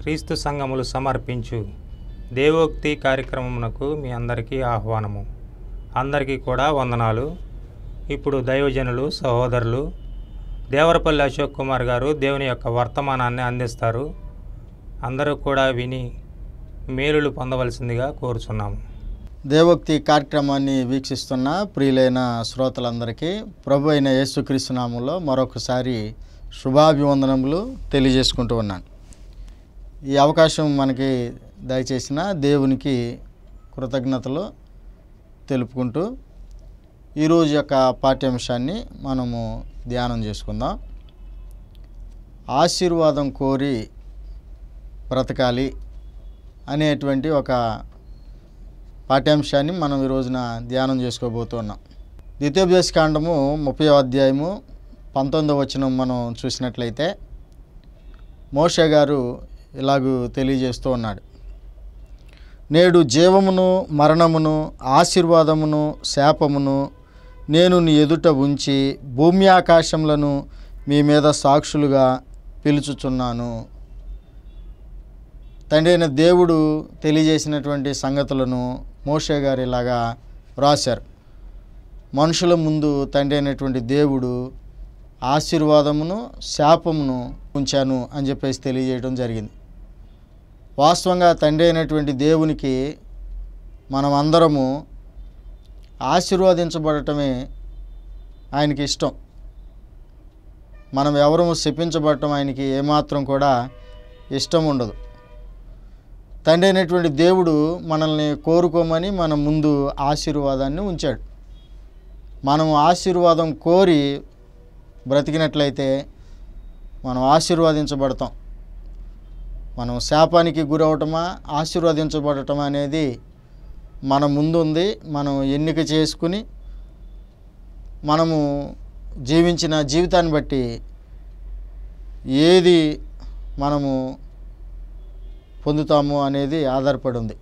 క్రీస్తు సంఘములు సమర్పించు దేవోక్తి కార్యక్రమమునకు మీ అందరికీ ఆహ్వానము అందరికీ కూడా వందనాలు ఇప్పుడు దైవజనులు సహోదరులు దేవరపల్లి అశోక్ కుమార్ గారు దేవుని యొక్క వర్తమానాన్ని అందిస్తారు అందరూ కూడా విని మేలులు పొందవలసిందిగా కోరుచున్నాము దేవోక్తి కార్యక్రమాన్ని వీక్షిస్తున్న ప్రియులైన శ్రోతలందరికీ ప్రభు అయిన యేసుక్రీస్తు నామంలో మరొకసారి శుభాభివందనములు తెలియజేసుకుంటూ ఉన్నాను ఈ అవకాశం మనకి దయచేసిన దేవునికి కృతజ్ఞతలు తెలుపుకుంటూ ఈరోజు యొక్క పాఠ్యాంశాన్ని మనము ధ్యానం చేసుకుందాం ఆశీర్వాదం కోరి బ్రతకాలి అనేటువంటి ఒక పాఠ్యాంశాన్ని మనం ఈ రోజున ధ్యానం చేసుకోబోతున్నాం ద్వితీయోపదేశ కాండము ముప్పై అధ్యాయము పంతొమ్మిదవ వచనం మనం చూసినట్లయితే మోషే గారు ఇలాగూ తెలియజేస్తూ ఉన్నాడు నేడు జీవమును మరణమును ఆశీర్వాదమును శాపమును నేను నీ ఎదుట ఉంచి భూమి ఆకాశములను మీ మీద సాక్షులుగా పిలుచుచున్నాను తండ్రి అయిన దేవుడు తెలియజేసినటువంటి సంగతులను మోషే గారు ఇలాగా వ్రాశారు మనుషుల ముందు తండ్రి అయినటువంటి దేవుడు ఆశీర్వాదమును శాపమును ఉంచాను అని చెప్పేసి తెలియజేయడం జరిగింది వాస్తవంగా తండ్రి అయినటువంటి దేవునికి మనం అందరము ఆశీర్వదించబడటమే ఆయనకి ఇష్టం మనం ఎవరు శపించబడటం ఆయనకి ఏమాత్రం కూడా ఇష్టం ఉండదు తండ్రి అయినటువంటి దేవుడు మనల్ని కోరుకోమని మన ముందు ఆశీర్వాదాన్ని ఉంచాడు మనం ఆశీర్వాదం కోరి బ్రతికినట్లయితే మనం ఆశీర్వాదించబడతాం మనం శాపానికి గురవటమా ఆశీర్వదించబడటం అనేది మన ముందు ఉంది మనం ఎన్నిక చేసుకుని మనము జీవించిన జీవితాన్ని బట్టి ఏది మనము పొందుతాము అనేది ఆధారపడి ఉంది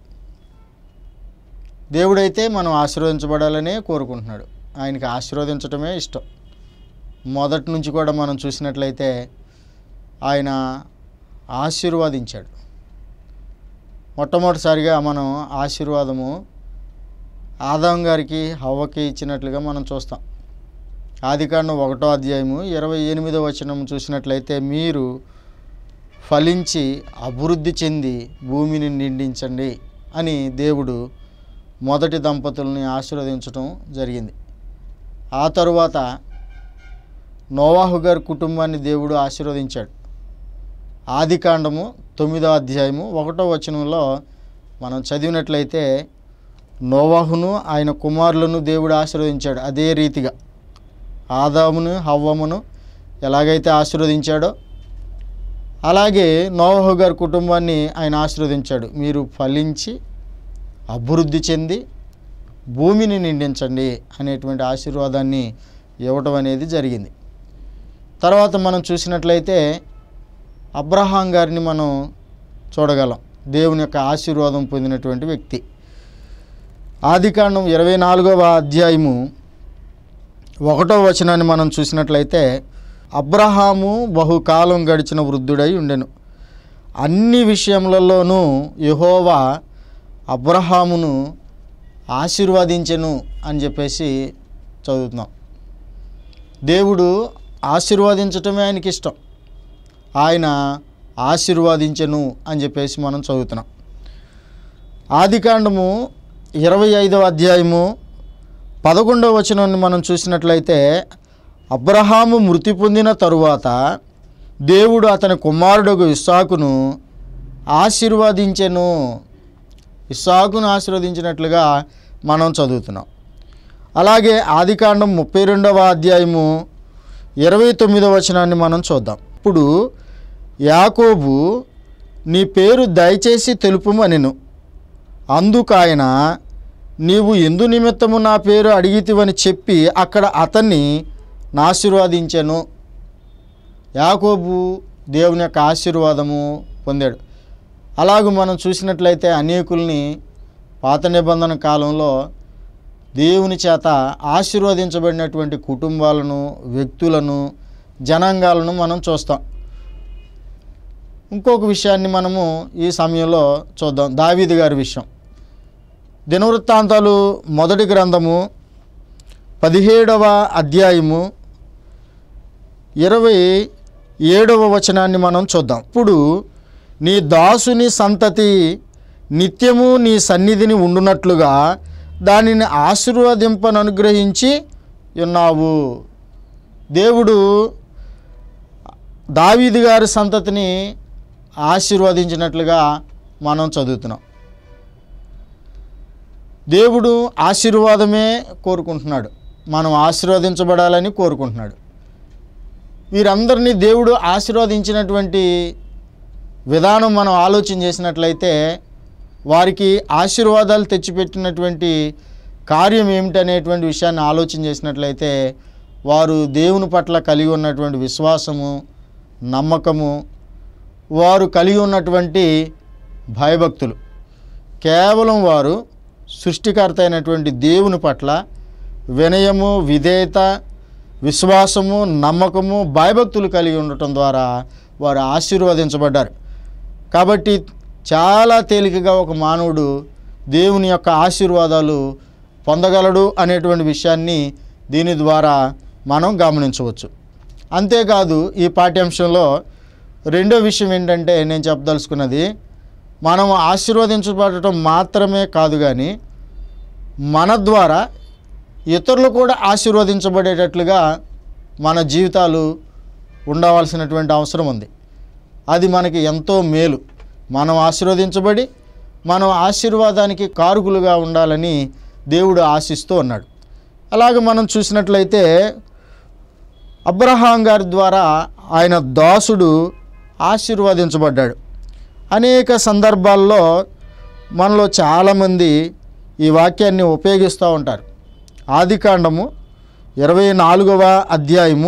దేవుడైతే మనం ఆశీర్వదించబడాలనే కోరుకుంటున్నాడు ఆయనకి ఆశీర్వదించటమే ఇష్టం మొదటి నుంచి కూడా మనం చూసినట్లయితే ఆయన ఆశీర్వాదించాడు మొట్టమొదటిసారిగా మనం ఆశీర్వాదము ఆదాం గారికి హవ్వకి ఇచ్చినట్లుగా మనం చూస్తాం ఆదికాండం ఒకటో అధ్యాయము ఇరవై ఎనిమిదో వచనం చూసినట్లయితే మీరు ఫలించి అభివృద్ధి చెంది భూమిని నిండించండి అని దేవుడు మొదటి దంపతుల్ని ఆశీర్వదించడం జరిగింది ఆ తరువాత నోవాహు గారి కుటుంబాన్ని దేవుడు ఆశీర్వదించాడు ఆది కాండము తొమ్మిదో అధ్యాయము ఒకటో వచనంలో మనం చదివినట్లయితే నోవాహును ఆయన కుమారులను దేవుడు ఆశీర్వదించాడు అదే రీతిగా ఆదామును హవ్వమును ఎలాగైతే ఆశీర్వదించాడో అలాగే నోవాహు గారి కుటుంబాన్ని ఆయన ఆశీర్వదించాడు మీరు ఫలించి అభివృద్ధి చెంది భూమిని నిండించండి అనేటువంటి ఆశీర్వాదాన్ని ఇవ్వటం అనేది జరిగింది తర్వాత మనం చూసినట్లయితే అబ్రహాం గారిని మనం చూడగలం దేవుని యొక్క ఆశీర్వాదం పొందినటువంటి వ్యక్తి ఆదికాండం ఇరవై నాలుగవ అధ్యాయము ఒకటో వచనాన్ని మనం చూసినట్లయితే అబ్రహాము బహుకాలం గడిచిన వృద్ధుడై ఉండెను అన్ని విషయములలోనూ యహోవా అబ్రహామును ఆశీర్వదించెను అని చెప్పేసి చదువుతున్నాం దేవుడు ఆశీర్వదించటమే ఆయనకి ఇష్టం ఆయన ఆశీర్వదించెను అని చెప్పేసి మనం చదువుతున్నాం ఆదికాండము ఇరవై ఐదవ అధ్యాయము పదకొండవ వచనాన్ని మనం చూసినట్లయితే అబ్రహాము మృతి పొందిన తరువాత దేవుడు అతని కుమారుడు ఇస్సాకును ఆశీర్వదించెను ఇస్సాకును ఆశీర్వదించినట్లుగా మనం చదువుతున్నాం అలాగే ఆదికాండం ముప్పై రెండవ అధ్యాయము ఇరవై తొమ్మిదవ వచనాన్ని మనం చూద్దాం ఇప్పుడు యాకోబు నీ పేరు దయచేసి తెలుపుమనెను అందుకాయన నీవు ఎందు నిమిత్తము నా పేరు అడిగితివని చెప్పి అక్కడ అతన్ని నాశీర్వాదించెను యాకోబు దేవుని యొక్క ఆశీర్వాదము పొందాడు అలాగూ మనం చూసినట్లయితే అనేకుల్ని పాత నిబంధన కాలంలో దేవుని చేత ఆశీర్వదించబడినటువంటి కుటుంబాలను వ్యక్తులను జనాంగాలను మనం చూస్తాం ఇంకొక విషయాన్ని మనము ఈ సమయంలో చూద్దాం దావీదు గారి విషయం దినవృత్తాంతాలు మొదటి గ్రంథము పదిహేడవ అధ్యాయము ఇరవై ఏడవ వచనాన్ని మనం చూద్దాం ఇప్పుడు నీ దాసుని సంతతి నిత్యము నీ సన్నిధిని ఉండునట్లుగా దానిని ఆశీర్వదింపను అనుగ్రహించి ఉన్నావు దేవుడు దావీదు గారి సంతతిని ఆశీర్వదించినట్లుగా మనం చదువుతున్నాం దేవుడు ఆశీర్వాదమే కోరుకుంటున్నాడు మనం ఆశీర్వదించబడాలని కోరుకుంటున్నాడు వీరందరినీ దేవుడు ఆశీర్వదించినటువంటి విధానం మనం ఆలోచన చేసినట్లయితే వారికి ఆశీర్వాదాలు తెచ్చిపెట్టినటువంటి కార్యం ఏమిటనేటువంటి విషయాన్ని ఆలోచన చేసినట్లయితే వారు దేవుని పట్ల కలిగి ఉన్నటువంటి విశ్వాసము నమ్మకము వారు కలిగి ఉన్నటువంటి భయభక్తులు కేవలం వారు సృష్టికర్త అయినటువంటి దేవుని పట్ల వినయము విధేయత విశ్వాసము నమ్మకము భయభక్తులు కలిగి ఉండటం ద్వారా వారు ఆశీర్వదించబడ్డారు కాబట్టి చాలా తేలికగా ఒక మానవుడు దేవుని యొక్క ఆశీర్వాదాలు పొందగలడు అనేటువంటి విషయాన్ని దీని ద్వారా మనం గమనించవచ్చు అంతేకాదు ఈ పాఠ్యాంశంలో రెండో విషయం ఏంటంటే నేను చెప్పదలుచుకున్నది మనం ఆశీర్వదించబడటం మాత్రమే కాదు కానీ మన ద్వారా ఇతరులు కూడా ఆశీర్వదించబడేటట్లుగా మన జీవితాలు ఉండవలసినటువంటి అవసరం ఉంది అది మనకి ఎంతో మేలు మనం ఆశీర్వదించబడి మనం ఆశీర్వాదానికి కారుకులుగా ఉండాలని దేవుడు ఆశిస్తూ ఉన్నాడు అలాగే మనం చూసినట్లయితే అబ్రహాం గారి ద్వారా ఆయన దాసుడు ఆశీర్వదించబడ్డాడు అనేక సందర్భాల్లో మనలో చాలామంది ఈ వాక్యాన్ని ఉపయోగిస్తూ ఉంటారు ఆదికాండము ఇరవై నాలుగవ అధ్యాయము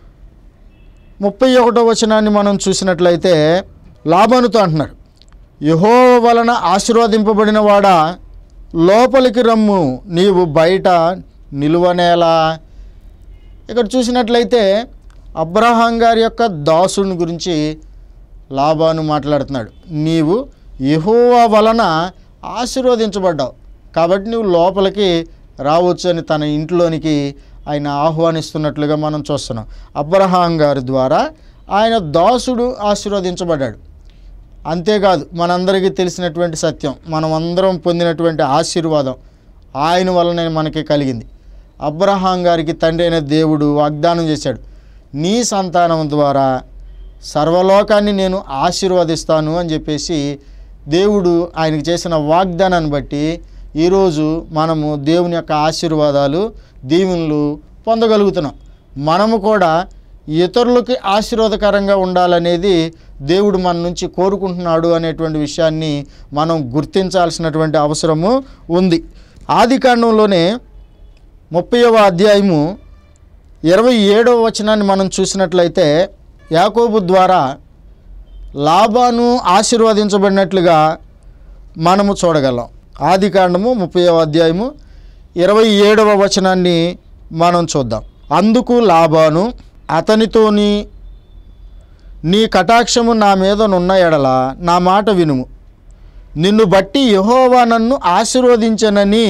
ముప్పై ఒకటో వచనాన్ని మనం చూసినట్లయితే లాభానుతో అంటున్నారు యహో వలన ఆశీర్వదింపబడిన వాడా లోపలికి రమ్ము నీవు బయట నిలువనేలా ఇక్కడ చూసినట్లయితే అబ్రహాం గారి యొక్క దాసుని గురించి లాభాను మాట్లాడుతున్నాడు నీవు యెహోవా వలన ఆశీర్వదించబడ్డావు కాబట్టి నువ్వు లోపలికి రావచ్చు అని తన ఇంట్లోనికి ఆయన ఆహ్వానిస్తున్నట్లుగా మనం చూస్తున్నాం అబ్రహాం గారి ద్వారా ఆయన దాసుడు ఆశీర్వదించబడ్డాడు అంతేకాదు మనందరికీ తెలిసినటువంటి సత్యం మనం అందరం పొందినటువంటి ఆశీర్వాదం ఆయన వలనే మనకి కలిగింది అబ్రహాం గారికి తండ్రి అయిన దేవుడు వాగ్దానం చేశాడు నీ సంతానం ద్వారా సర్వలోకాన్ని నేను ఆశీర్వదిస్తాను అని చెప్పేసి దేవుడు ఆయనకి చేసిన వాగ్దానాన్ని బట్టి ఈరోజు మనము దేవుని యొక్క ఆశీర్వాదాలు దీవెనలు పొందగలుగుతున్నాం మనము కూడా ఇతరులకి ఆశీర్వాదకరంగా ఉండాలనేది దేవుడు మన నుంచి కోరుకుంటున్నాడు అనేటువంటి విషయాన్ని మనం గుర్తించాల్సినటువంటి అవసరము ఉంది ఆది కాండంలోనే ముప్పైవ అధ్యాయము ఇరవై ఏడవ వచనాన్ని మనం చూసినట్లయితే యాకోబు ద్వారా లాభాను ఆశీర్వదించబడినట్లుగా మనము చూడగలం ఆది కాండము ముప్పైవ అధ్యాయము ఇరవై ఏడవ వచనాన్ని మనం చూద్దాం అందుకు లాభాను అతనితోని నీ కటాక్షము నా మీద నున్న ఎడల నా మాట వినుము నిన్ను బట్టి యహోవా నన్ను ఆశీర్వదించనని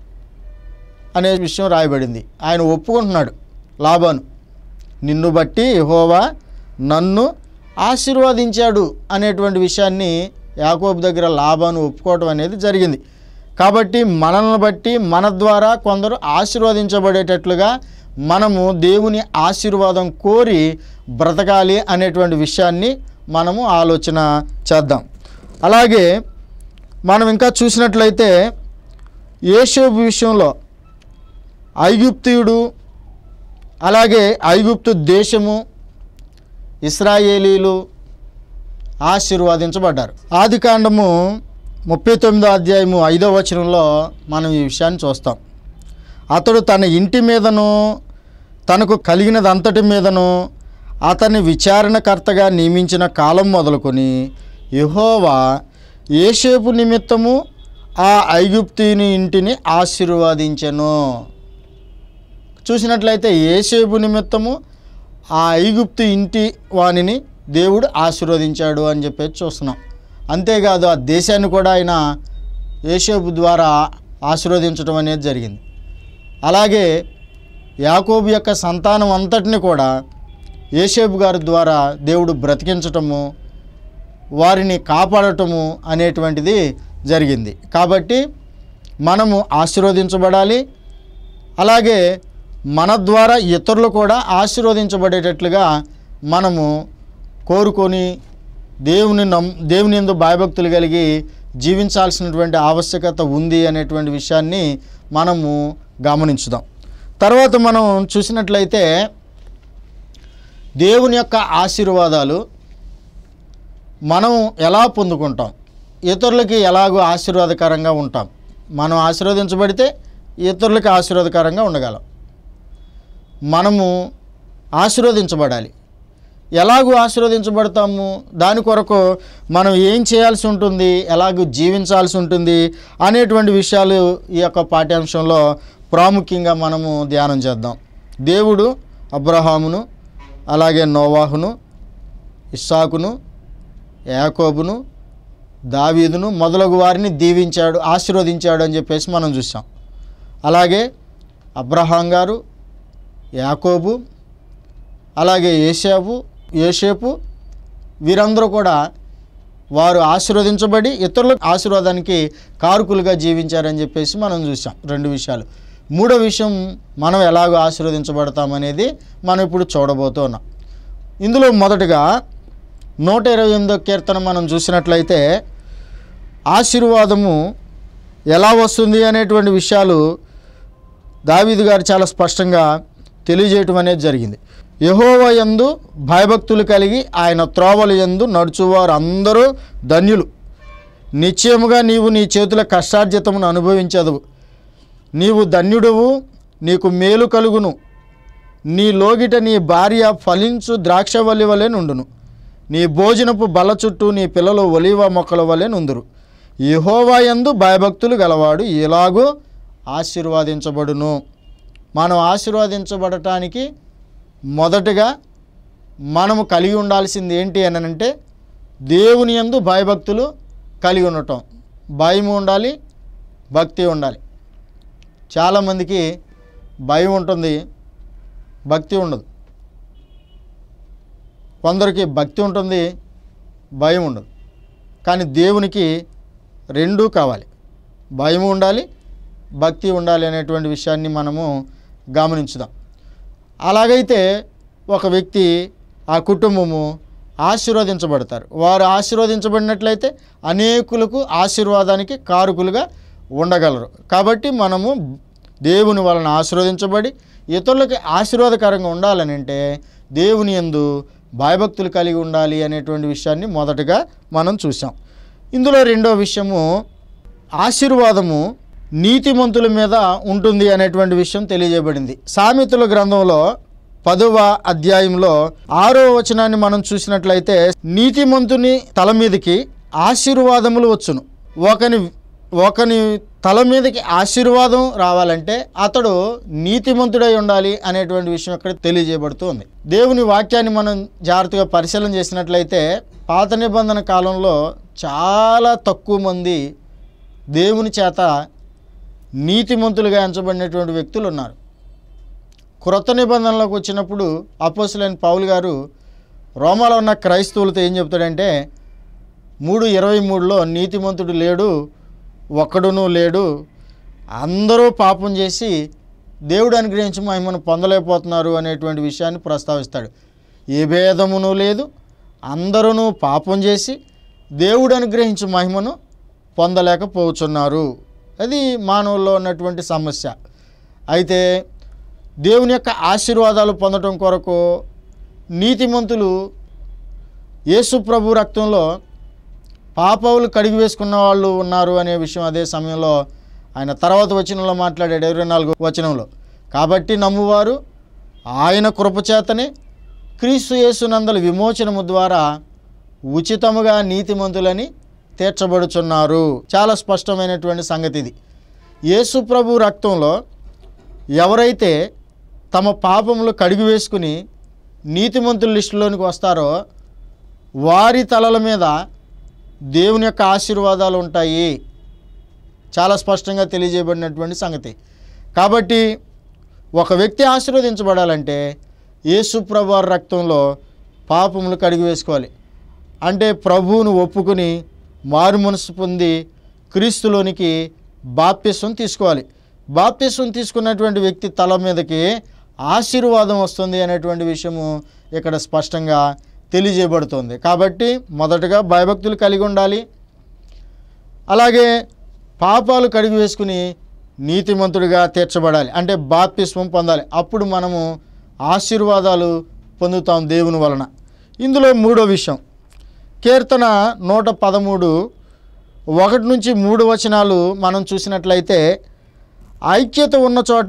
అనే విషయం రాయబడింది ఆయన ఒప్పుకుంటున్నాడు లాభాను నిన్ను బట్టి యహోవా నన్ను ఆశీర్వదించాడు అనేటువంటి విషయాన్ని యాకోబు దగ్గర లాభాను ఒప్పుకోవడం అనేది జరిగింది కాబట్టి మనల్ని బట్టి మన ద్వారా కొందరు ఆశీర్వదించబడేటట్లుగా మనము దేవుని ఆశీర్వాదం కోరి బ్రతకాలి అనేటువంటి విషయాన్ని మనము ఆలోచన చేద్దాం అలాగే మనం ఇంకా చూసినట్లయితే ఏషోబు విషయంలో ఐగుప్తియుడు అలాగే ఐగుప్తు దేశము ఇస్రాయేలీలు ఆశీర్వదించబడ్డారు ఆది కాండము ముప్పై తొమ్మిదో అధ్యాయము ఐదో వచనంలో మనం ఈ విషయాన్ని చూస్తాం అతడు తన ఇంటి మీదను తనకు కలిగినదంతటి మీదను అతన్ని విచారణకర్తగా నియమించిన కాలం మొదలుకొని యెహోవా ఏషేపు నిమిత్తము ఆ ఐగుప్తీని ఇంటిని ఆశీర్వదించెను చూసినట్లయితే ఏసేపు నిమిత్తము ఆ ఐగుప్తు ఇంటి వానిని దేవుడు ఆశీర్వదించాడు అని చెప్పేసి చూస్తున్నాం అంతేకాదు ఆ దేశాన్ని కూడా ఆయన యేషోబు ద్వారా ఆశీర్వదించడం అనేది జరిగింది అలాగే యాకోబు యొక్క సంతానం అంతటిని కూడా యేషేబు గారి ద్వారా దేవుడు బ్రతికించటము వారిని కాపాడటము అనేటువంటిది జరిగింది కాబట్టి మనము ఆశీర్వదించబడాలి అలాగే మన ద్వారా ఇతరులు కూడా ఆశీర్వదించబడేటట్లుగా మనము కోరుకొని దేవుని నమ్ దేవుని ఎందు భయభక్తులు కలిగి జీవించాల్సినటువంటి ఆవశ్యకత ఉంది అనేటువంటి విషయాన్ని మనము గమనించుదాం తర్వాత మనం చూసినట్లయితే దేవుని యొక్క ఆశీర్వాదాలు మనం ఎలా పొందుకుంటాం ఇతరులకి ఎలాగో ఆశీర్వాదకరంగా ఉంటాం మనం ఆశీర్వదించబడితే ఇతరులకి ఆశీర్వాదకరంగా ఉండగలం మనము ఆశీర్వదించబడాలి ఎలాగూ ఆశీర్వదించబడతాము దాని కొరకు మనం ఏం చేయాల్సి ఉంటుంది ఎలాగూ జీవించాల్సి ఉంటుంది అనేటువంటి విషయాలు ఈ యొక్క పాఠ్యాంశంలో ప్రాముఖ్యంగా మనము ధ్యానం చేద్దాం దేవుడు అబ్రహామును అలాగే నోవాహును ఇస్సాకును యాకోబును దావీదును మొదలగు వారిని దీవించాడు ఆశీర్వదించాడు అని చెప్పేసి మనం చూసాం అలాగే అబ్రహాం గారు యాకోబు అలాగే ఏషాబు ఏషేపు వీరందరూ కూడా వారు ఆశీర్వదించబడి ఇతరుల ఆశీర్వాదానికి కారుకులుగా జీవించారని చెప్పేసి మనం చూసాం రెండు విషయాలు మూడో విషయం మనం ఎలాగో ఆశీర్వదించబడతామనేది మనం ఇప్పుడు చూడబోతున్నాం ఇందులో మొదటగా నూట ఇరవై ఎనిమిదో కీర్తన మనం చూసినట్లయితే ఆశీర్వాదము ఎలా వస్తుంది అనేటువంటి విషయాలు దావీదు గారు చాలా స్పష్టంగా తెలియజేయటం అనేది జరిగింది యహోవ యందు భయభక్తులు కలిగి ఆయన త్రోవలు యందు నడుచువారు అందరూ ధన్యులు నిశ్చయముగా నీవు నీ చేతుల కష్టార్జితమును అనుభవించదు నీవు ధన్యుడవు నీకు మేలు కలుగును నీ లోగిట నీ భార్య ఫలించు ద్రాక్షవల్లి వలె నుండును నీ భోజనపు బల చుట్టూ నీ పిల్లలు ఒలివ మొక్కల వలె నుందురు యహోవాయందు భయభక్తులు గలవాడు ఇలాగూ ఆశీర్వాదించబడును మనం ఆశీర్వాదించబడటానికి మొదటగా మనము కలిగి ఉండాల్సింది ఏంటి అని అంటే దేవుని యందు భయభక్తులు కలిగి ఉండటం భయం ఉండాలి భక్తి ఉండాలి చాలామందికి భయం ఉంటుంది భక్తి ఉండదు కొందరికి భక్తి ఉంటుంది భయం ఉండదు కానీ దేవునికి రెండూ కావాలి భయం ఉండాలి భక్తి ఉండాలి అనేటువంటి విషయాన్ని మనము గమనించుదాం అలాగైతే ఒక వ్యక్తి ఆ కుటుంబము ఆశీర్వదించబడతారు వారు ఆశీర్వదించబడినట్లయితే అనేకులకు ఆశీర్వాదానికి కారుకులుగా ఉండగలరు కాబట్టి మనము దేవుని వలన ఆశీర్వదించబడి ఇతరులకి ఆశీర్వాదకరంగా ఉండాలని అంటే దేవుని యందు భయభక్తులు కలిగి ఉండాలి అనేటువంటి విషయాన్ని మొదటగా మనం చూసాం ఇందులో రెండో విషయము ఆశీర్వాదము నీతిమంతుల మీద ఉంటుంది అనేటువంటి విషయం తెలియజేయబడింది సామెతల గ్రంథంలో పదవ అధ్యాయంలో ఆరో వచనాన్ని మనం చూసినట్లయితే నీతిమంతుని తల మీదకి ఆశీర్వాదములు వచ్చును ఒకని ఒకని తల మీదకి ఆశీర్వాదం రావాలంటే అతడు నీతిమంతుడై ఉండాలి అనేటువంటి విషయం ఇక్కడ తెలియజేయబడుతుంది దేవుని వాక్యాన్ని మనం జాగ్రత్తగా పరిశీలన చేసినట్లయితే పాత నిబంధన కాలంలో చాలా తక్కువ మంది దేవుని చేత నీతిమంతులుగా ఎంచబడినటువంటి వ్యక్తులు ఉన్నారు క్రొత్త నిబంధనలోకి వచ్చినప్పుడు అపోసులైన పౌలు గారు రోమాలో ఉన్న క్రైస్తవులతో ఏం చెప్తాడంటే మూడు ఇరవై మూడులో నీతిమంతుడు లేడు ఒక్కడునూ లేడు అందరూ పాపం చేసి దేవుడు అనుగ్రహించి మహిమను పొందలేకపోతున్నారు అనేటువంటి విషయాన్ని ప్రస్తావిస్తాడు ఏ భేదమును లేదు అందరూ పాపం చేసి దేవుడు అనుగ్రహించి మహిమను పొందలేకపోతున్నారు అది మానవుల్లో ఉన్నటువంటి సమస్య అయితే దేవుని యొక్క ఆశీర్వాదాలు పొందటం కొరకు నీతిమంతులు యేసు ప్రభు రక్తంలో పాపవులు కడిగి వేసుకున్న వాళ్ళు ఉన్నారు అనే విషయం అదే సమయంలో ఆయన తర్వాత వచనంలో మాట్లాడాడు ఇరవై నాలుగు వచనంలో కాబట్టి నమ్మువారు ఆయన కృపచేతనే క్రీస్తు యేసునందల విమోచనము ద్వారా ఉచితముగా నీతిమంతులని తీర్చబడుచున్నారు చాలా స్పష్టమైనటువంటి సంగతి ఇది యేసు ప్రభు రక్తంలో ఎవరైతే తమ పాపములు కడిగి వేసుకుని నీతిమంతుల లిస్టులోనికి వస్తారో వారి తలల మీద దేవుని యొక్క ఆశీర్వాదాలు ఉంటాయి చాలా స్పష్టంగా తెలియజేయబడినటువంటి సంగతి కాబట్టి ఒక వ్యక్తి ఆశీర్వదించబడాలంటే యేసుప్రభు వారి రక్తంలో పాపములు కడిగి వేసుకోవాలి అంటే ప్రభువును ఒప్పుకుని మారు మనసు పొంది క్రీస్తులోనికి బాప్యస్వం తీసుకోవాలి బాప్యస్వం తీసుకున్నటువంటి వ్యక్తి తల మీదకి ఆశీర్వాదం వస్తుంది అనేటువంటి విషయము ఇక్కడ స్పష్టంగా తెలియజేయబడుతుంది కాబట్టి మొదటగా భయభక్తులు కలిగి ఉండాలి అలాగే పాపాలు కడిగి వేసుకుని నీతిమంతుడిగా తీర్చబడాలి అంటే బాప్తిస్వం పొందాలి అప్పుడు మనము ఆశీర్వాదాలు పొందుతాం దేవుని వలన ఇందులో మూడో విషయం కీర్తన నూట పదమూడు ఒకటి నుంచి మూడు వచనాలు మనం చూసినట్లయితే ఐక్యత ఉన్న చోట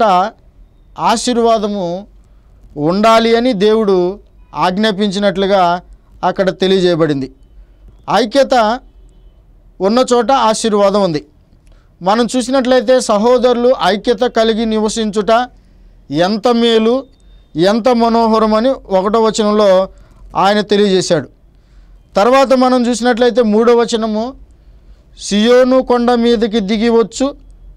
ఆశీర్వాదము ఉండాలి అని దేవుడు ఆజ్ఞాపించినట్లుగా అక్కడ తెలియజేయబడింది ఐక్యత ఉన్న చోట ఆశీర్వాదం ఉంది మనం చూసినట్లయితే సహోదరులు ఐక్యత కలిగి నివసించుట ఎంత మేలు ఎంత మనోహరమని ఒకటో వచనంలో ఆయన తెలియజేశాడు తర్వాత మనం చూసినట్లయితే మూడో వచనము సియోను కొండ మీదకి దిగి వచ్చు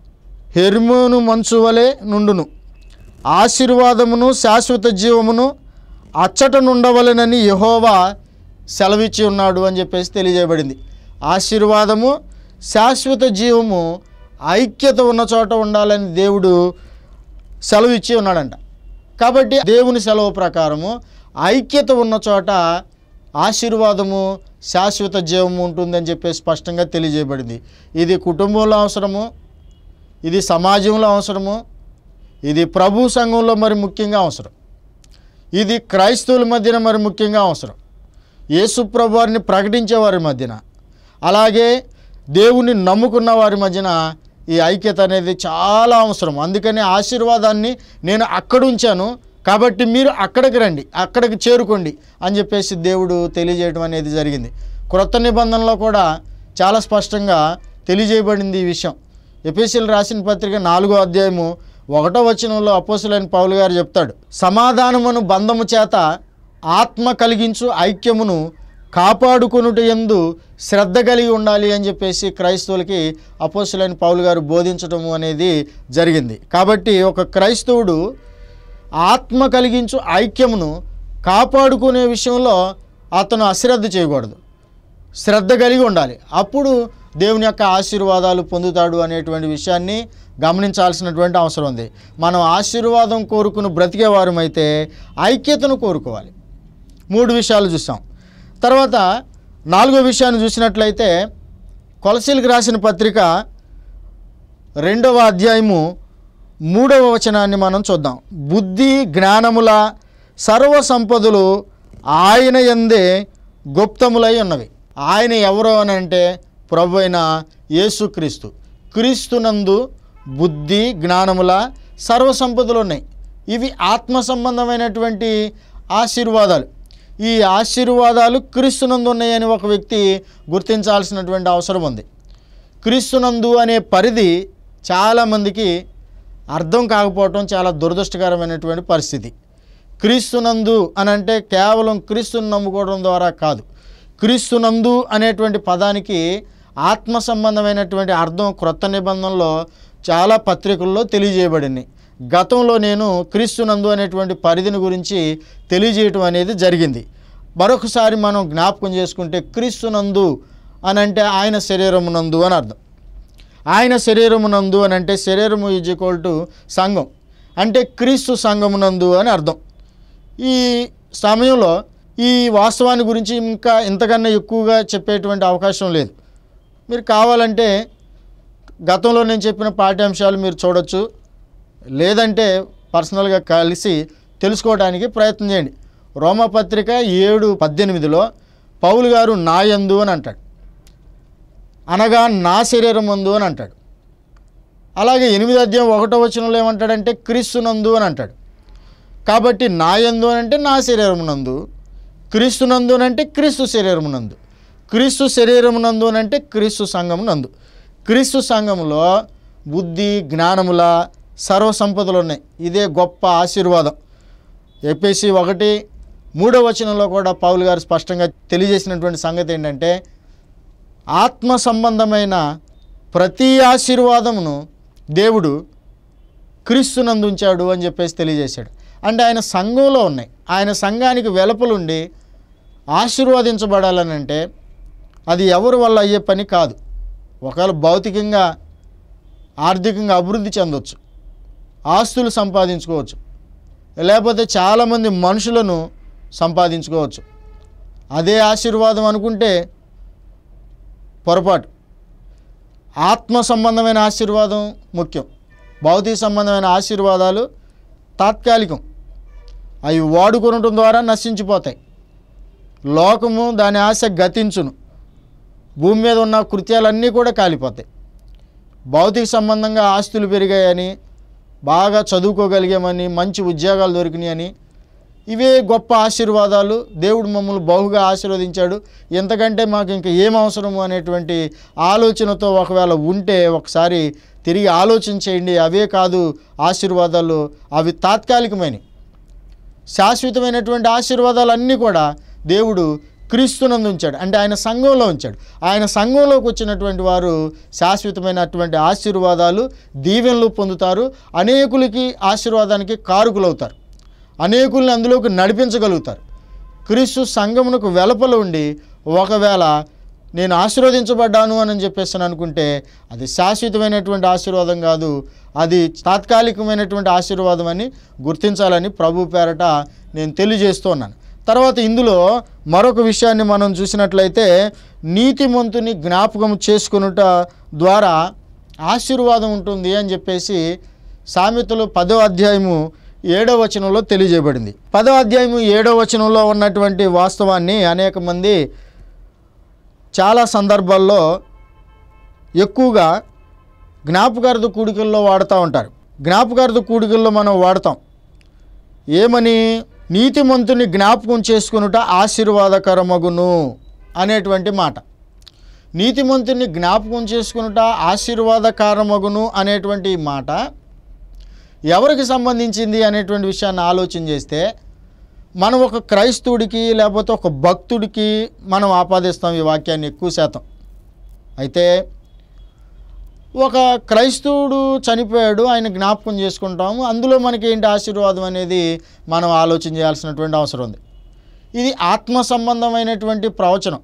హెర్మోను మంచు వలె నుండును ఆశీర్వాదమును శాశ్వత జీవమును అచ్చట నుండవలెనని యహోవా సెలవిచ్చి ఉన్నాడు అని చెప్పేసి తెలియజేయబడింది ఆశీర్వాదము శాశ్వత జీవము ఐక్యత ఉన్న చోట ఉండాలని దేవుడు సెలవిచ్చి ఉన్నాడంట కాబట్టి దేవుని సెలవు ప్రకారము ఐక్యత ఉన్న చోట ఆశీర్వాదము శాశ్వత జీవము ఉంటుందని చెప్పేసి స్పష్టంగా తెలియజేయబడింది ఇది కుటుంబంలో అవసరము ఇది సమాజంలో అవసరము ఇది ప్రభు సంఘంలో మరి ముఖ్యంగా అవసరం ఇది క్రైస్తవుల మధ్యన మరి ముఖ్యంగా అవసరం యేసు ప్రభు వారిని ప్రకటించే వారి మధ్యన అలాగే దేవుని నమ్ముకున్న వారి మధ్యన ఈ ఐక్యత అనేది చాలా అవసరం అందుకని ఆశీర్వాదాన్ని నేను అక్కడ ఉంచాను కాబట్టి మీరు అక్కడికి రండి అక్కడికి చేరుకోండి అని చెప్పేసి దేవుడు తెలియజేయడం అనేది జరిగింది క్రొత్త నిబంధనలో కూడా చాలా స్పష్టంగా తెలియజేయబడింది ఈ విషయం ఎపిసిల్ రాసిన పత్రిక నాలుగో అధ్యాయము ఒకటో వచనంలో అపోసులైన పౌలు గారు చెప్తాడు సమాధానమును బంధము చేత ఆత్మ కలిగించు ఐక్యమును కాపాడుకొనుట ఎందు శ్రద్ధ కలిగి ఉండాలి అని చెప్పేసి క్రైస్తవులకి అపోసులైన పౌలు గారు బోధించటము అనేది జరిగింది కాబట్టి ఒక క్రైస్తవుడు ఆత్మ కలిగించు ఐక్యమును కాపాడుకునే విషయంలో అతను అశ్రద్ధ చేయకూడదు శ్రద్ధ కలిగి ఉండాలి అప్పుడు దేవుని యొక్క ఆశీర్వాదాలు పొందుతాడు అనేటువంటి విషయాన్ని గమనించాల్సినటువంటి అవసరం ఉంది మనం ఆశీర్వాదం కోరుకుని బ్రతికేవారమైతే ఐక్యతను కోరుకోవాలి మూడు విషయాలు చూసాం తర్వాత నాలుగో విషయాన్ని చూసినట్లయితే కొలసీలకు రాసిన పత్రిక రెండవ అధ్యాయము మూడవ వచనాన్ని మనం చూద్దాం బుద్ధి జ్ఞానముల సర్వ సంపదలు ఆయన ఎందే గుప్తములై ఉన్నవి ఆయన ఎవరు అని అంటే ప్రభు అయిన యేసుక్రీస్తు క్రీస్తునందు బుద్ధి జ్ఞానముల సర్వ సంపదలు ఉన్నాయి ఇవి ఆత్మ సంబంధమైనటువంటి ఆశీర్వాదాలు ఈ ఆశీర్వాదాలు క్రీస్తునందు ఉన్నాయని ఒక వ్యక్తి గుర్తించాల్సినటువంటి అవసరం ఉంది క్రీస్తునందు అనే పరిధి చాలామందికి అర్థం కాకపోవటం చాలా దురదృష్టకరమైనటువంటి పరిస్థితి క్రీస్తునందు అని అంటే కేవలం క్రీస్తుని నమ్ముకోవడం ద్వారా కాదు క్రీస్తునందు అనేటువంటి పదానికి ఆత్మ సంబంధమైనటువంటి అర్థం క్రొత్త నిబంధనలో చాలా పత్రికల్లో తెలియజేయబడింది గతంలో నేను క్రీస్తునందు అనేటువంటి పరిధిని గురించి తెలియజేయటం అనేది జరిగింది మరొకసారి మనం జ్ఞాపకం చేసుకుంటే క్రీస్తునందు అని అంటే ఆయన శరీరమునందు అని అర్థం ఆయన శరీరమునందు అని అంటే శరీరము ఈజ్ ఈక్వల్ టు సంఘం అంటే క్రీస్తు సంఘమునందు అని అర్థం ఈ సమయంలో ఈ వాస్తవాన్ని గురించి ఇంకా ఇంతకన్నా ఎక్కువగా చెప్పేటువంటి అవకాశం లేదు మీరు కావాలంటే గతంలో నేను చెప్పిన పాఠ్యాంశాలు మీరు చూడొచ్చు లేదంటే పర్సనల్గా కలిసి తెలుసుకోవడానికి ప్రయత్నం చేయండి రోమపత్రిక ఏడు పద్దెనిమిదిలో పౌలు గారు నాయందు అని అంటాడు అనగా నా శరీరం మందు అని అంటాడు అలాగే ఎనిమిది అధ్యాయం ఒకటో వచనంలో ఏమంటాడంటే క్రీస్తునందు అని అంటాడు కాబట్టి నా యందు అని అంటే నా శరీరమునందు క్రీస్తునందు అని అంటే క్రీస్తు శరీరమునందు క్రీస్తు శరీరమునందు అని అంటే క్రీస్తు సంఘమునందు క్రీస్తు సంఘములో బుద్ధి జ్ఞానముల సర్వ సంపదలు ఉన్నాయి ఇదే గొప్ప ఆశీర్వాదం ఎపిసి ఒకటి మూడో వచనంలో కూడా పౌలు గారు స్పష్టంగా తెలియజేసినటువంటి సంగతి ఏంటంటే ఆత్మ సంబంధమైన ప్రతి ఆశీర్వాదమును దేవుడు క్రీస్తునందు ఉంచాడు అని చెప్పేసి తెలియజేశాడు అంటే ఆయన సంఘంలో ఉన్నాయి ఆయన సంఘానికి వెలుపలుండి ఆశీర్వదించబడాలని అంటే అది ఎవరి వల్ల అయ్యే పని కాదు ఒకవేళ భౌతికంగా ఆర్థికంగా అభివృద్ధి చెందొచ్చు ఆస్తులు సంపాదించుకోవచ్చు లేకపోతే చాలామంది మనుషులను సంపాదించుకోవచ్చు అదే ఆశీర్వాదం అనుకుంటే పొరపాటు ఆత్మ సంబంధమైన ఆశీర్వాదం ముఖ్యం భౌతిక సంబంధమైన ఆశీర్వాదాలు తాత్కాలికం అవి వాడుకొనటం ద్వారా నశించిపోతాయి లోకము దాని ఆశ గతించును భూమి మీద ఉన్న కృత్యాలన్నీ కూడా కాలిపోతాయి భౌతిక సంబంధంగా ఆస్తులు పెరిగాయని బాగా చదువుకోగలిగామని మంచి ఉద్యోగాలు దొరికినాయని ఇవే గొప్ప ఆశీర్వాదాలు దేవుడు మమ్మల్ని బహుగా ఆశీర్వదించాడు ఎంతకంటే మాకు ఇంకా ఏం అవసరము అనేటువంటి ఆలోచనతో ఒకవేళ ఉంటే ఒకసారి తిరిగి ఆలోచన చేయండి అవే కాదు ఆశీర్వాదాలు అవి తాత్కాలికమైనవి శాశ్వతమైనటువంటి ఆశీర్వాదాలు అన్నీ కూడా దేవుడు క్రీస్తునందు ఉంచాడు అంటే ఆయన సంఘంలో ఉంచాడు ఆయన సంఘంలోకి వచ్చినటువంటి వారు శాశ్వతమైనటువంటి ఆశీర్వాదాలు దీవెనలు పొందుతారు అనేకులకి ఆశీర్వాదానికి కారుకులవుతారు అనేకుల్ని అందులోకి నడిపించగలుగుతారు క్రీస్తు సంఘమునకు వెలపల ఉండి ఒకవేళ నేను ఆశీర్వదించబడ్డాను అని చెప్పేసి అని అనుకుంటే అది శాశ్వతమైనటువంటి ఆశీర్వాదం కాదు అది తాత్కాలికమైనటువంటి ఆశీర్వాదం అని గుర్తించాలని ప్రభు పేరట నేను తెలియజేస్తున్నాను తర్వాత ఇందులో మరొక విషయాన్ని మనం చూసినట్లయితే నీతిమంతుని జ్ఞాపకం చేసుకునుట ద్వారా ఆశీర్వాదం ఉంటుంది అని చెప్పేసి సామెతలు పదో అధ్యాయము ఏడవ వచనంలో తెలియజేయబడింది పదో అధ్యాయము ఏడవ వచనంలో ఉన్నటువంటి వాస్తవాన్ని అనేక మంది చాలా సందర్భాల్లో ఎక్కువగా జ్ఞాపకార్థ కూడికల్లో వాడుతూ ఉంటారు జ్ఞాపకార్థ కూడికల్లో మనం వాడతాం ఏమని నీతిమంతుని జ్ఞాపకం చేసుకునుట ఆశీర్వాదకరమగును అనేటువంటి మాట నీతిమంతుని జ్ఞాపకం చేసుకునుట ఆశీర్వాదకరమగును అనేటువంటి ఈ మాట ఎవరికి సంబంధించింది అనేటువంటి విషయాన్ని ఆలోచన చేస్తే మనం ఒక క్రైస్తవుడికి లేకపోతే ఒక భక్తుడికి మనం ఆపాదిస్తాం ఈ వాక్యాన్ని ఎక్కువ శాతం అయితే ఒక క్రైస్తవుడు చనిపోయాడు ఆయన జ్ఞాపకం చేసుకుంటాము అందులో మనకి ఏంటి ఆశీర్వాదం అనేది మనం ఆలోచన చేయాల్సినటువంటి అవసరం ఉంది ఇది ఆత్మ సంబంధమైనటువంటి ప్రవచనం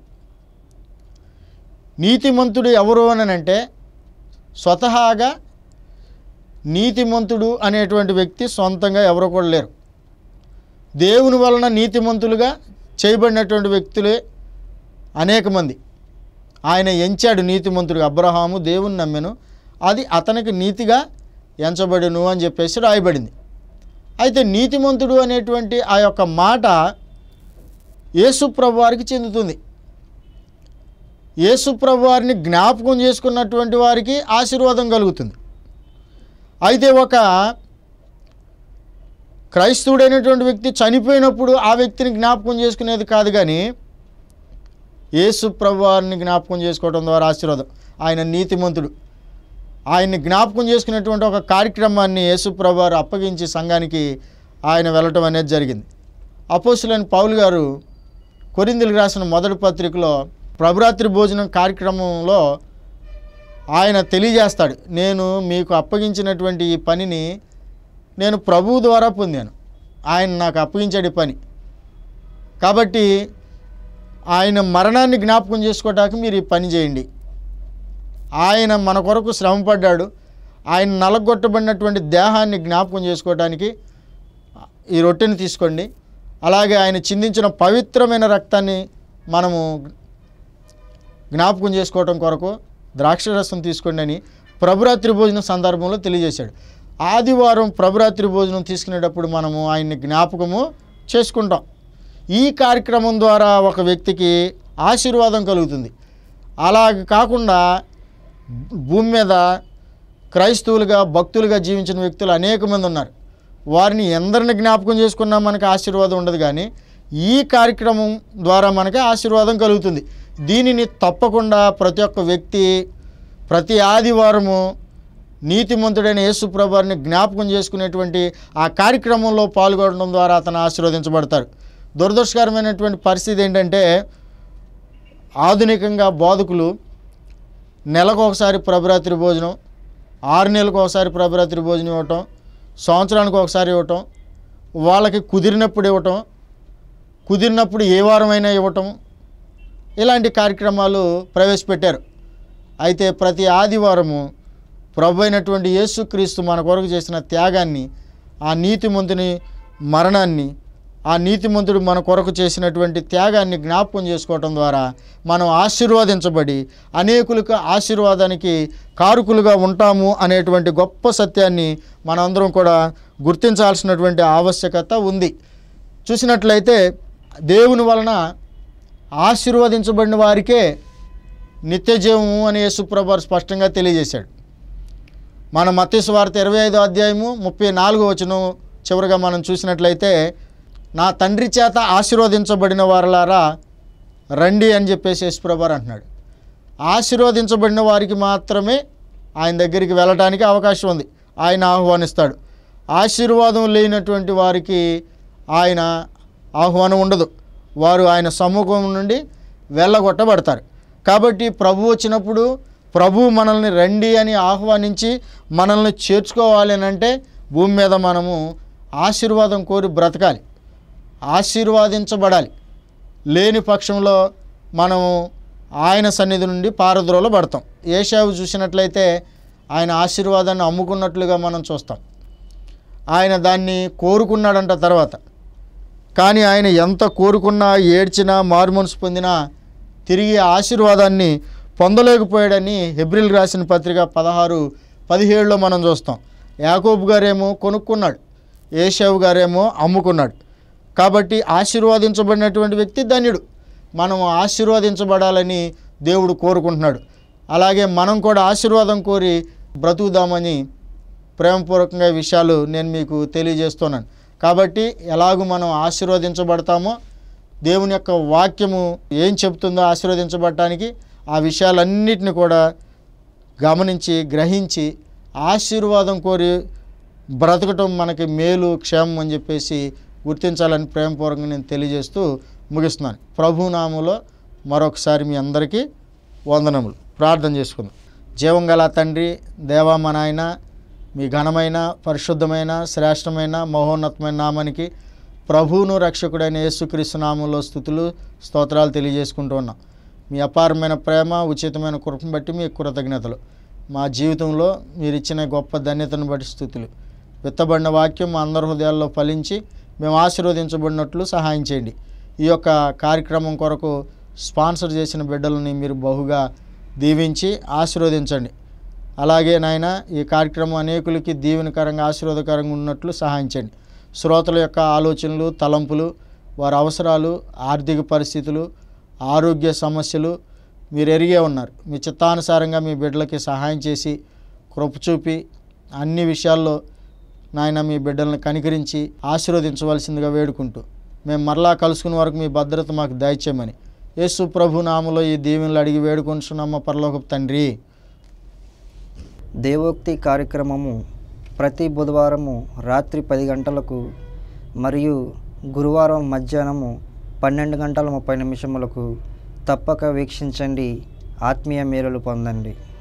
నీతిమంతుడు ఎవరు అని అంటే స్వతహాగా నీతిమంతుడు అనేటువంటి వ్యక్తి సొంతంగా ఎవరు కూడా లేరు దేవుని వలన నీతిమంతులుగా చేయబడినటువంటి వ్యక్తులే అనేక మంది ఆయన ఎంచాడు నీతిమంతుడిగా అబ్రహాము దేవుని నమ్మెను అది అతనికి నీతిగా ఎంచబడును అని చెప్పేసి రాయబడింది అయితే నీతిమంతుడు అనేటువంటి ఆ యొక్క మాట యేసుప్రభు వారికి చెందుతుంది యేసుప్రభు వారిని జ్ఞాపకం చేసుకున్నటువంటి వారికి ఆశీర్వాదం కలుగుతుంది అయితే ఒక క్రైస్తవుడైనటువంటి వ్యక్తి చనిపోయినప్పుడు ఆ వ్యక్తిని జ్ఞాపకం చేసుకునేది కాదు కానీ యేసు ప్రభువారిని జ్ఞాపకం చేసుకోవడం ద్వారా ఆశీర్వాదం ఆయన నీతిమంతుడు ఆయన్ని జ్ఞాపకం చేసుకునేటువంటి ఒక కార్యక్రమాన్ని యేసు ప్రభువారు అప్పగించి సంఘానికి ఆయన వెళ్ళటం అనేది జరిగింది అపోసులైన పౌలు గారు కొరిందులకు రాసిన మొదటి పత్రికలో ప్రభురాత్రి భోజనం కార్యక్రమంలో ఆయన తెలియజేస్తాడు నేను మీకు అప్పగించినటువంటి ఈ పనిని నేను ప్రభువు ద్వారా పొందాను ఆయన నాకు అప్పగించాడు ఈ పని కాబట్టి ఆయన మరణాన్ని జ్ఞాపకం చేసుకోవటానికి మీరు ఈ పని చేయండి ఆయన మన కొరకు శ్రమపడ్డాడు ఆయన నలగొట్టబడినటువంటి దేహాన్ని జ్ఞాపకం చేసుకోవటానికి ఈ రొట్టెని తీసుకోండి అలాగే ఆయన చిందించిన పవిత్రమైన రక్తాన్ని మనము జ్ఞాపకం చేసుకోవటం కొరకు ద్రాక్షరసం తీసుకోండి అని ప్రభురాత్రి భోజనం సందర్భంలో తెలియజేశాడు ఆదివారం ప్రభురాత్రి భోజనం తీసుకునేటప్పుడు మనము ఆయన్ని జ్ఞాపకము చేసుకుంటాం ఈ కార్యక్రమం ద్వారా ఒక వ్యక్తికి ఆశీర్వాదం కలుగుతుంది అలా కాకుండా భూమి మీద క్రైస్తవులుగా భక్తులుగా జీవించిన వ్యక్తులు అనేక మంది ఉన్నారు వారిని ఎందరిని జ్ఞాపకం చేసుకున్నా మనకి ఆశీర్వాదం ఉండదు కానీ ఈ కార్యక్రమం ద్వారా మనకి ఆశీర్వాదం కలుగుతుంది దీనిని తప్పకుండా ప్రతి ఒక్క వ్యక్తి ప్రతి ఆదివారము నీతిమంతుడైన యేసుప్రభుని జ్ఞాపకం చేసుకునేటువంటి ఆ కార్యక్రమంలో పాల్గొనడం ద్వారా అతను ఆశీర్వదించబడతాడు దురదృష్టకరమైనటువంటి పరిస్థితి ఏంటంటే ఆధునికంగా బోధకులు నెలకు ఒకసారి ప్రభరాత్రి భోజనం ఆరు నెలలకు ఒకసారి ప్రభరాత్రి భోజనం ఇవ్వటం సంవత్సరానికి ఒకసారి ఇవ్వటం వాళ్ళకి కుదిరినప్పుడు ఇవ్వటం కుదిరినప్పుడు ఏ వారమైనా ఇవ్వటం ఇలాంటి కార్యక్రమాలు ప్రవేశపెట్టారు అయితే ప్రతి ఆదివారము ప్రభు అయినటువంటి యేసుక్రీస్తు మన కొరకు చేసిన త్యాగాన్ని ఆ నీతిమంతుని మరణాన్ని ఆ నీతిమంతుడు మన కొరకు చేసినటువంటి త్యాగాన్ని జ్ఞాపకం చేసుకోవటం ద్వారా మనం ఆశీర్వాదించబడి అనేకులకు ఆశీర్వాదానికి కారుకులుగా ఉంటాము అనేటువంటి గొప్ప సత్యాన్ని మనందరం కూడా గుర్తించాల్సినటువంటి ఆవశ్యకత ఉంది చూసినట్లయితే దేవుని వలన ఆశీర్వదించబడిన వారికే నిత్య జీవము అని యేసుప్రభు స్పష్టంగా తెలియజేశాడు మన మత్స్సు వార్త ఇరవై ఐదో అధ్యాయము ముప్పై నాలుగో వచనం చివరిగా మనం చూసినట్లయితే నా తండ్రి చేత ఆశీర్వదించబడిన వారలారా రండి అని చెప్పేసి యేసుప్రభు అంటున్నాడు ఆశీర్వదించబడిన వారికి మాత్రమే ఆయన దగ్గరికి వెళ్ళటానికి అవకాశం ఉంది ఆయన ఆహ్వానిస్తాడు ఆశీర్వాదం లేనటువంటి వారికి ఆయన ఆహ్వానం ఉండదు వారు ఆయన సమ్ముఖం నుండి వెళ్ళగొట్టబడతారు కాబట్టి ప్రభు వచ్చినప్పుడు ప్రభు మనల్ని రండి అని ఆహ్వానించి మనల్ని చేర్చుకోవాలి అని అంటే భూమి మీద మనము ఆశీర్వాదం కోరి బ్రతకాలి ఆశీర్వాదించబడాలి లేని పక్షంలో మనము ఆయన సన్నిధి నుండి పారద్రోలబడతాం ఏషావు చూసినట్లయితే ఆయన ఆశీర్వాదాన్ని అమ్ముకున్నట్లుగా మనం చూస్తాం ఆయన దాన్ని కోరుకున్నాడంట తర్వాత కానీ ఆయన ఎంత కోరుకున్నా ఏడ్చినా మారుమనసు పొందినా తిరిగి ఆశీర్వాదాన్ని పొందలేకపోయాడని హెబ్రిల్ రాసిన పత్రిక పదహారు పదిహేడులో మనం చూస్తాం యాకోబు గారేమో కొనుక్కున్నాడు ఏషావు గారేమో అమ్ముకున్నాడు కాబట్టి ఆశీర్వాదించబడినటువంటి వ్యక్తి ధన్యుడు మనం ఆశీర్వాదించబడాలని దేవుడు కోరుకుంటున్నాడు అలాగే మనం కూడా ఆశీర్వాదం కోరి బ్రతుకుదామని ప్రేమపూర్వకంగా ఈ విషయాలు నేను మీకు తెలియజేస్తున్నాను కాబట్టి ఎలాగూ మనం ఆశీర్వదించబడతామో దేవుని యొక్క వాక్యము ఏం చెప్తుందో ఆశీర్వదించబడటానికి ఆ విషయాలన్నిటిని కూడా గమనించి గ్రహించి ఆశీర్వాదం కోరి బ్రతకటం మనకి మేలు క్షేమం అని చెప్పేసి గుర్తించాలని ప్రేమపూర్వకంగా నేను తెలియజేస్తూ ముగిస్తున్నాను ప్రభునామంలో మరొకసారి మీ అందరికీ వందనములు ప్రార్థన చేసుకుందాం జీవం గల తండ్రి దేవా మా నాయన మీ ఘనమైన పరిశుద్ధమైన శ్రేష్టమైన మహోన్నతమైన నామానికి ప్రభువును రక్షకుడైన యేసుక్రీస్తు నామంలో స్థుతులు స్తోత్రాలు తెలియజేసుకుంటూ ఉన్నాం మీ అపారమైన ప్రేమ ఉచితమైన కృపను బట్టి మీ కృతజ్ఞతలు మా జీవితంలో మీరు ఇచ్చిన గొప్ప ధన్యతను బట్టి స్థుతులు విత్తబడిన వాక్యం మా అందరి హృదయాల్లో ఫలించి మేము ఆశీర్వదించబడినట్లు సహాయం చేయండి ఈ యొక్క కార్యక్రమం కొరకు స్పాన్సర్ చేసిన బిడ్డలని మీరు బహుగా దీవించి ఆశీర్వదించండి అలాగే నాయన ఈ కార్యక్రమం అనేకులకి దీవెనకరంగా ఆశీర్వాదకరంగా ఉన్నట్లు సహాయం చేయండి శ్రోతల యొక్క ఆలోచనలు తలంపులు వారి అవసరాలు ఆర్థిక పరిస్థితులు ఆరోగ్య సమస్యలు మీరు ఎరిగే ఉన్నారు మీ చిత్తానుసారంగా మీ బిడ్డలకి సహాయం చేసి కృప చూపి అన్ని విషయాల్లో నాయన మీ బిడ్డలను కనికరించి ఆశీర్వదించవలసిందిగా వేడుకుంటూ మేము మరలా కలుసుకునే వరకు మీ భద్రత మాకు దయచేయమని యేసు ప్రభు నామలో ఈ దీవెనలు అడిగి వేడుకుంటున్నామ పరలోకపు తండ్రి దేవోక్తి కార్యక్రమము ప్రతి బుధవారము రాత్రి పది గంటలకు మరియు గురువారం మధ్యాహ్నము పన్నెండు గంటల ముప్పై నిమిషములకు తప్పక వీక్షించండి ఆత్మీయ మేలులు పొందండి